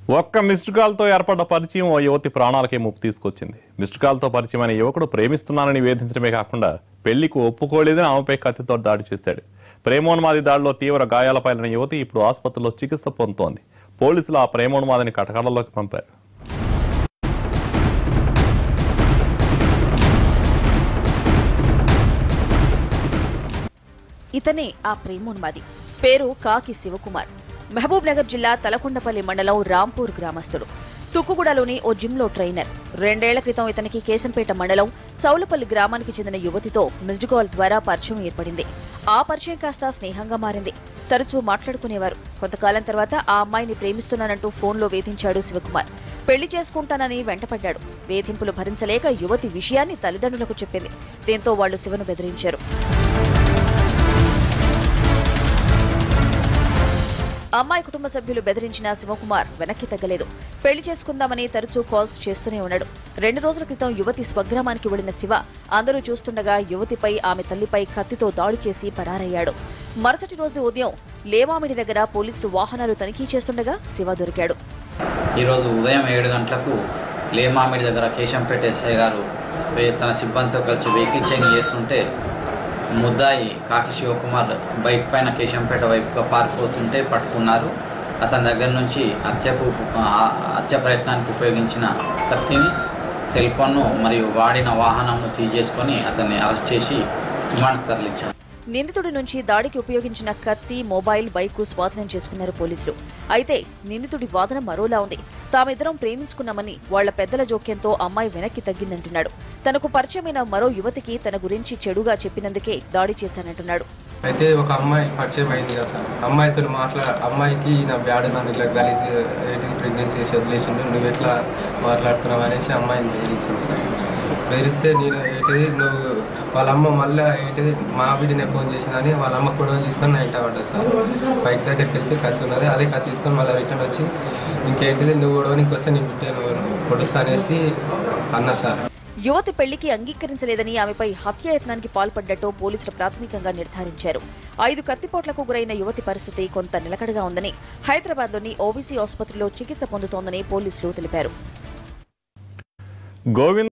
ఒక్క మిస్డ్ కాల్తో ఏర్పడ్డ పరిచయం ఓ యువతి ప్రాణాలకే ముప్పు తీసుకొచ్చింది మిస్డ్ కాల్తో పరిచయమైన యువకుడు ప్రేమిస్తున్నానని వేధించడమే కాకుండా పెళ్లికి ఒప్పుకోలేదని ఆమెపై కత్తితో దాడి చేశాడు ప్రేమోన్మాది దాడిలో తీవ్ర గాయాలపైన యువతి ఇప్పుడు ఆసుపత్రిలో చికిత్స పొందుతోంది పోలీసులు ఆ ప్రేమోన్మాదిని కటకడలోకి పంపారు ఇతనే ఆ ప్రేమోన్మాది పేరు కాకి శివకుమార్ మహబూబ్ నగర్ జిల్లా తలకొండపల్లి మండలం రాంపూర్ గ్రామస్తుడు తుక్కుగూడలోని ఓ జిమ్లో ట్రైనర్ రెండేళ్ల క్రితం ఇతనికి కేశంపేట మండలం చౌలపల్లి గ్రామానికి చెందిన యువతితో మిస్డ్ కాల్ ద్వారా పరిచయం ఏర్పడింది ఆ పరిచయం కాస్త స్నేహంగా మారింది తరచూ మాట్లాడుకునేవారు కొంతకాలం తర్వాత ఆ అమ్మాయిని ప్రేమిస్తున్నానంటూ ఫోన్లో వేధించాడు శివకుమార్ పెళ్లి చేసుకుంటానని వెంటపడ్డాడు వేధింపులు భరించలేక యువతి విషయాన్ని తల్లిదండ్రులకు చెప్పింది దీంతో వాళ్లు శివను బెదిరించారు అమ్మాయి కుటుంబ సభ్యులు బెదిరించిన శివకుమార్ వెనక్కి తగ్గలేదు పెళ్లి చేసుకుందామని తరచూ కాల్స్ చేస్తూనే ఉన్నాడు రెండు రోజుల క్రితం యువతి స్వగ్రామానికి వెళ్లిన శివ అందరూ చూస్తుండగా యువతిపై ఆమె తల్లిపై కత్తితో దాడి చేసి పరారయ్యాడు మరుసటి రోజు ఉదయం లేమామిడి దగ్గర పోలీసులు వాహనాలు తనిఖీ చేస్తుండగా శివ దొరికాడు ఈరోజు ఉదయం ఏడు గంటలకు లేమామిడి దగ్గర కేశంపేట ఎస్ఐ గారు వే- తన సిబ్బందితో కలిసి వెహికల్ చేంజ్ చేస్తుంటే ముద్దాయి కాకి శివకుమార్ బైక్ పైన కేశంపేట వైపుగా పారిపోతుంటే పట్టుకున్నారు అతని దగ్గర నుంచి హత్యకు ఆ- హత్య ప్రయత్నానికి ఉపయోగించిన కత్తిని సెల్ ఫోన్ను మరియు వాడిన వాహనంను సీజ్ చేసుకొని అతన్ని అరెస్ట్ చేసి రిమాండ్కి తరలించారు నిందితుడి నుంచి దాడికి ఉపయోగించిన కత్తి మొబైల్ బైక్ స్వాధీనం చేసుకున్నారు పోలీసులు అయితే నిందితుడి వాదన మరోలా ఉంది తామిద్దరం ప్రేమించుకున్నామని వాళ్ల పెద్దల జోక్యంతో అమ్మాయి వెనక్కి తగ్గిందంటున్నాడు తనకు పరిచయమైన మరో యువతికి తన గురించి చెడుగా చెప్పినందుకే దాడి చేశానంటున్నాడు అయితే ఒక అమ్మాయి పరిచయం అయింది కదా సార్ అమ్మాయితో మాట్లా అమ్మాయికి నా బ్యాడ్ నన్ను ఇట్లా కలిసి ఏంటి ప్రెగ్నెన్సీ చేసి వదిలేసిండు నువ్వు ఎట్లా మాట్లాడుతున్నావు అనేసి అమ్మాయిని బెదిరించింది సార్ బెదిరిస్తే నేను ఏంటిది నువ్వు వాళ్ళ అమ్మ మళ్ళీ ఏంటిది మా వీడినే ఫోన్ చేసిందని వాళ్ళ అమ్మ కూడా తీసుకొని నా ఇంట పడ్డది సార్ బైక్ దగ్గరికి వెళ్తే కత్తి ఉన్నది అదే కత్తి తీసుకొని మళ్ళీ రిటర్న్ వచ్చి ఇంకేంటిది నువ్వు గొడవనికి వస్తే నీ బిడ్డ నువ్వు పొడుస్తా అనేసి అన్నా సార్ యువతి పెళ్లికి అంగీకరించలేదని ఆమెపై హత్యాయత్నానికి పాల్పడ్డట్టు పోలీసులు ప్రాథమికంగా నిర్ధారించారు ఐదు కత్తిపోట్లకు గురైన యువతి పరిస్థితి కొంత నిలకడగా ఉందని హైదరాబాద్లోని ఓబీసీ ఆసుపత్రిలో చికిత్స పొందుతోందని పోలీసులు తెలిపారు గోవింద్